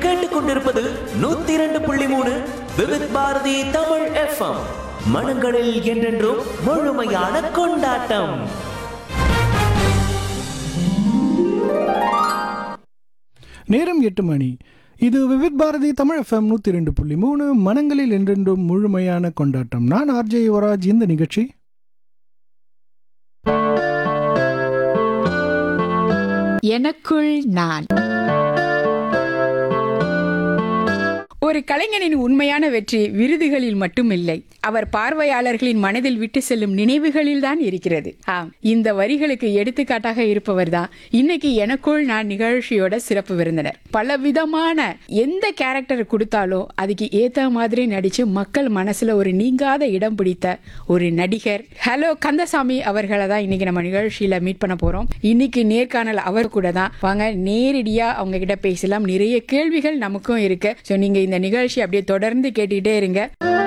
கேட்டுக்கொண்டிருப்பது நூத்தி இரண்டு புள்ளி மூணு விவித் பாரதி தமிழ் எஃப்எம் மனங்களில் என்றென்றும் முழுமையான கொண்டாட்டம் நேரம் எட்டு மணி இது விவித் பாரதி தமிழ் எஃப்எம் நூற்றி ரெண்டு புள்ளி மூணு மனங்களில் என்றென்றும் முழுமையான கொண்டாட்டம் நான் ஆர்ஜே யுவராஜ் இந்த நிகழ்ச்சி எனக்குள் நான் ஒரு கலைஞனின் உண்மையான வெற்றி விருதுகளில் மட்டுமில்லை அவர் பார்வையாளர்களின் மனதில் விட்டு செல்லும் நினைவுகளில் தான் இருக்கிறது ஆம் இந்த வரிகளுக்கு எடுத்துக்காட்டாக இருப்பவர் தான் இன்னைக்கு எனக்குள் நான் நிகழ்ச்சியோட சிறப்பு விருந்தினர் பல விதமான எந்த கேரக்டர் கொடுத்தாலும் அதுக்கு ஏத்த மாதிரி நடிச்சு மக்கள் மனசுல ஒரு நீங்காத இடம் பிடித்த ஒரு நடிகர் ஹலோ கந்தசாமி அவர்களை தான் இன்னைக்கு நம்ம நிகழ்ச்சியில மீட் பண்ண போறோம் இன்னைக்கு நேர்காணல் அவர் கூட தான் வாங்க நேரடியா அவங்க கிட்ட பேசலாம் நிறைய கேள்விகள் நமக்கும் இருக்கு ஸோ நீங்க இந்த நிகழ்ச்சி அப்படியே தொடர்ந்து கேட்டுக்கிட்டே இருங்க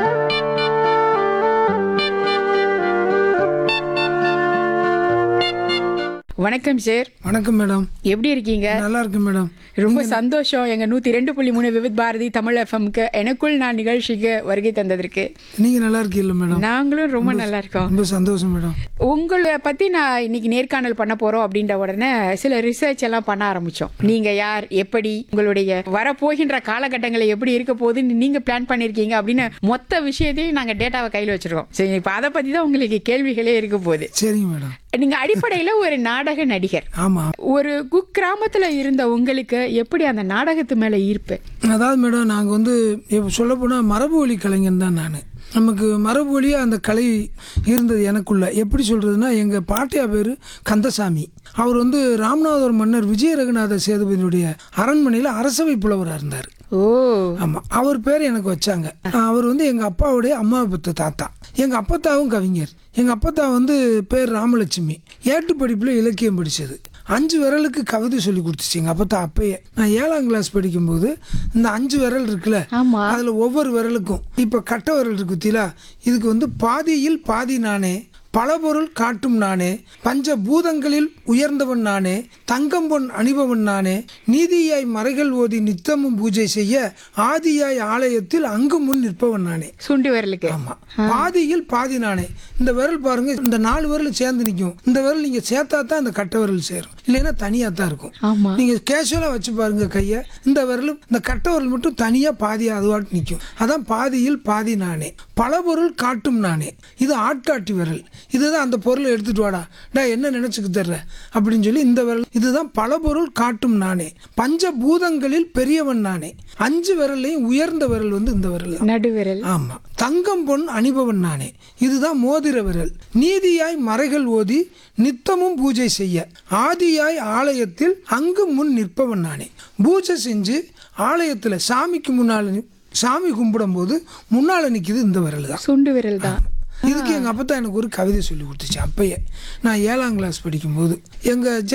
வணக்கம் சார் வணக்கம் மேடம் எப்படி இருக்கீங்க நல்லா இருக்கு மேடம் ரொம்ப சந்தோஷம் எங்க நூத்தி ரெண்டு புள்ளி மூணு விவித் பாரதி தமிழ் எஃப்எம்க்கு எனக்குள் நான் நிகழ்ச்சிக்கு வருகை தந்ததற்கு நீங்க நல்லா இருக்கீல்ல மேடம் நாங்களும் ரொம்ப நல்லா இருக்கோம் ரொம்ப சந்தோஷம் மேடம் உங்களை பத்தி நான் இன்னைக்கு நேர்காணல் பண்ண போறோம் அப்படின்ற உடனே சில ரிசர்ச் எல்லாம் பண்ண ஆரம்பிச்சோம் நீங்க யார் எப்படி உங்களுடைய வரப்போகின்ற காலகட்டங்களை எப்படி இருக்க போகுதுன்னு நீங்க பிளான் பண்ணிருக்கீங்க அப்படின்னு மொத்த விஷயத்தையும் நாங்க டேட்டாவை கையில் வச்சிருக்கோம் சரி இப்போ அதை பத்தி தான் உங்களுக்கு கேள்விகளே இருக்க போகுது சரிங்க மேடம் நீங்க அடிப்படையில ஒரு நாடக நடிகர் ஆமா ஒரு குக்கிராமத்துல இருந்த உங்களுக்கு எப்படி அந்த நாடகத்து மேல ஈர்ப்பு அதாவது மேடம் நாங்கள் வந்து இப்போ சொல்ல போனால் மரபு வழி கலைஞன் தான் நான் நமக்கு மரபு வழியாக அந்த கலை இருந்தது எனக்குள்ள எப்படி சொல்கிறதுனா எங்கள் பாட்டியா பேர் கந்தசாமி அவர் வந்து ராமநாதபுரம் மன்னர் விஜய ரகுநாத சேதுபதியுடைய அரண்மனையில் அரசவை புலவராக இருந்தார் ஓ ஆமாம் அவர் பேர் எனக்கு வச்சாங்க அவர் வந்து எங்கள் அப்பாவுடைய அம்மாவை பெற்ற தாத்தா எங்கள் அப்பத்தாவும் கவிஞர் எங்கள் அப்பத்தா வந்து பேர் ராமலட்சுமி ஏட்டு படிப்பில் இலக்கியம் படித்தது அஞ்சு விரலுக்கு கவிதை சொல்லி கொடுத்துச்சு எங்கள் அப்பத்தா அப்பயே நான் ஏழாம் கிளாஸ் படிக்கும்போது இந்த அஞ்சு விரல் இருக்குல்ல ஆமா அதில் ஒவ்வொரு விரலுக்கும் இப்போ கட்டை விரல் இருக்கு குத்திலா இதுக்கு வந்து பாதியில் பாதி நானே பல பொருள் காட்டும் நானே பஞ்ச பூதங்களில் உயர்ந்தவன் நானே தங்கம் பொன் அணிபவன் நானே நீதியாய் மறைகள் ஓதி நித்தமும் பூஜை செய்ய ஆதியாய் ஆலயத்தில் அங்கு முன் நிற்பவன் நானே சுண்டு விரலுக்கு ஆமா பாதியில் பாதி நானே இந்த விரல் பாருங்க இந்த நாலு விரல் சேர்ந்து நிற்கும் இந்த விரல் நீங்க சேர்த்தா தான் இந்த கட்டை விரல் சேரும் இல்லைன்னா தனியா தான் இருக்கும் ஆமா நீங்க கேஷுவலா வச்சு பாருங்க கையை இந்த விரலும் இந்த கட்டை விரல் மட்டும் தனியா பாதி அதுவாட்டு நிற்கும் அதான் பாதியில் பாதி நானே பல பொருள் காட்டும் நானே இது ஆட்காட்டி விரல் இதுதான் அந்த பொருளை எடுத்துட்டு வாடா டா என்ன நினைச்சுக்கு தர்ற அப்படின்னு சொல்லி இந்த விரல் இதுதான் பல பொருள் காட்டும் நானே பஞ்ச பூதங்களில் பெரியவன் நானே அஞ்சு விரல்லையும் உயர்ந்த விரல் வந்து இந்த விரல் தான் நடுவிரல் ஆமா தங்கம் பொன் அணிபவன் நானே இதுதான் மோதிர விரல் நீதியாய் மறைகள் ஓதி நித்தமும் பூஜை செய்ய ஆதியாய் ஆலயத்தில் அங்கு முன் நிற்பவன் நானே பூஜை செஞ்சு ஆலயத்துல சாமிக்கு முன்னால நி- சாமி கும்பிடும்போது முன்னால நிக்குது இந்த விரல் தான் சுண்டு விரல் தான் இதுக்கு எங்க அப்பா எனக்கு ஒரு கவிதை சொல்லி கொடுத்துச்சு அப்பயே நான் ஏழாம் கிளாஸ் படிக்கும்போது எங்க